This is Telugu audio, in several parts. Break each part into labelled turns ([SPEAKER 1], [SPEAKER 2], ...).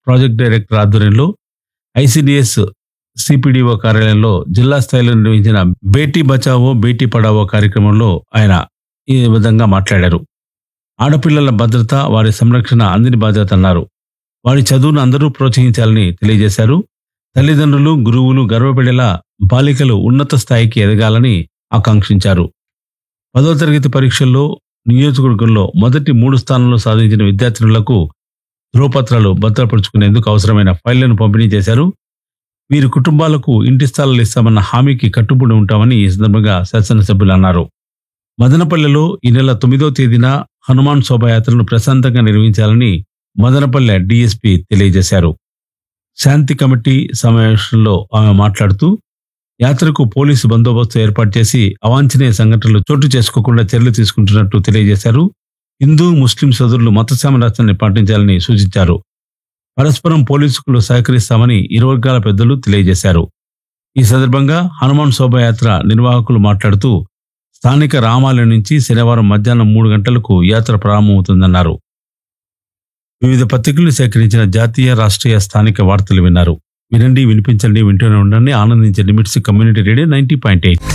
[SPEAKER 1] ప్రాజెక్ట్ డైరెక్టర్ ఆధ్వర్యంలో ఐసిడిఎస్ సిపిడిఓ కార్యాలయంలో జిల్లా స్థాయిలో నిర్వహించిన బేటీ బచావో బేటీ పడావో కార్యక్రమంలో ఆయన ఈ విధంగా మాట్లాడారు ఆడపిల్లల భద్రత వారి సంరక్షణ అందిన బాధ్యత అన్నారు వారి చదువును అందరూ ప్రోత్సహించాలని తెలియజేశారు తల్లిదండ్రులు గురువులు గర్వపడేలా బాలికలు ఉన్నత స్థాయికి ఎదగాలని ఆకాంక్షించారు పదో తరగతి పరీక్షల్లో నియోజకవర్గంలో మొదటి మూడు స్థానంలో సాధించిన విద్యార్థినులకు ధ్రువపత్రాలు భద్రపరుచుకునేందుకు అవసరమైన ఫైళ్లను పంపిణీ చేశారు వీరి కుటుంబాలకు ఇంటి స్థలాలు ఇస్తామన్న హామీకి కట్టుబడి ఉంటామని ఈ సందర్భంగా శాసనసభ్యులు అన్నారు మదనపల్లెలో ఈ నెల తొమ్మిదో తేదీన హనుమాన్ శోభాయాత్రను ప్రశాంతంగా నిర్వహించాలని మదనపల్లె డీఎస్పీ తెలియజేశారు శాంతి కమిటీ సమావేశంలో ఆమె మాట్లాడుతూ యాత్రకు పోలీసు బందోబస్తు ఏర్పాటు చేసి అవాంఛనీయ సంఘటనలు చోటు చేసుకోకుండా చర్యలు తీసుకుంటున్నట్టు తెలియజేశారు హిందూ ముస్లిం సోదరులు మత సామరస్యాన్ని పాటించాలని సూచించారు పరస్పరం పోలీసులు సహకరిస్తామని ఇరు వర్గాల పెద్దలు తెలియజేశారు ఈ సందర్భంగా హనుమాన్ శోభాయాత్ర నిర్వాహకులు మాట్లాడుతూ స్థానిక రామాలయం నుంచి శనివారం మధ్యాహ్నం మూడు గంటలకు యాత్ర ప్రారంభమవుతుందన్నారు వివిధ పత్రికలు సేకరించిన జాతీయ రాష్ట్రీయ స్థానిక వార్తలు విన్నారు వినండి వినిపించండి వింటూనే ఉండండి ఆనందించండి MITS community radio ninety point eight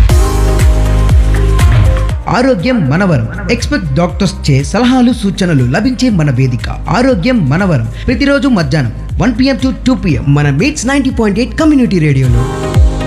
[SPEAKER 2] ఆరోగ్యం మనవరం ఎక్స్పెక్ట్ డాక్టర్స్ చే సలహాలు సూచనలు లభించే మన వేదిక ఆరోగ్యం మనవరం ప్రతిరోజు మధ్యాహ్నం one PM to two PM మన MITS ninety point eight community రేడియోలో